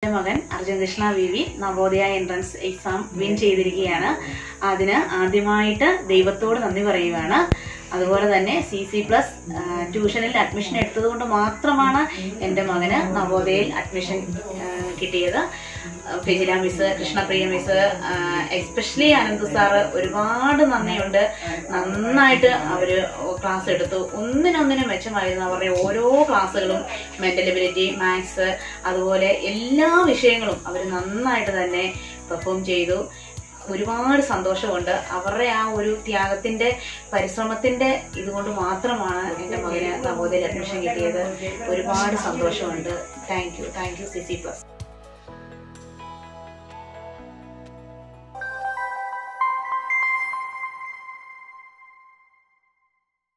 എൻ്റെ മകൻ Arjun Krishna V V Navodaya entrance exam win ചെയ്തിരിക്കുകയാണ് അതിന് ആദ്യമായിട്ട് ദൈവത്തോട് നന്ദി പറയുകയാണ് അതുപോലെ തന്നെ സി സി പ്ലസ് ട്യൂഷനിൽ അഡ്മിഷൻ എടുത്തത് കൊണ്ട് മാത്രമാണ് എൻ്റെ മകന് നവോദയയിൽ അഡ്മിഷൻ കിട്ടിയത് Fejila miss Krishnapriya miss especially Anant sir ഒരുപാട് നന്ദിയുണ്ട് നന്നായിട്ട് അവർ ക്ലാസ് എടുത്തു ഒന്നിനൊന്നിനും മെച്ചമായിരുന്നു അവരുടെ ഓരോ ക്ലാസ്സുകളും മെന്റൽ എബിലിറ്റി മാത്സ് അതുപോലെ എല്ലാ വിഷയങ്ങളും അവർ നന്നായിട്ട് തന്നെ പെർഫോം ചെയ്തു ഒരുപാട് സന്തോഷമുണ്ട് അവരുടെ ആ ഒരു ത്യാഗത്തിന്റെ പരിശ്രമത്തിന്റെ ഇതുകൊണ്ട് മാത്രമാണ് എൻ്റെ മകന് നവോദയ അഡ്മിഷൻ കിട്ടിയത് ഒരുപാട് സന്തോഷമുണ്ട് thank you thank you C C plus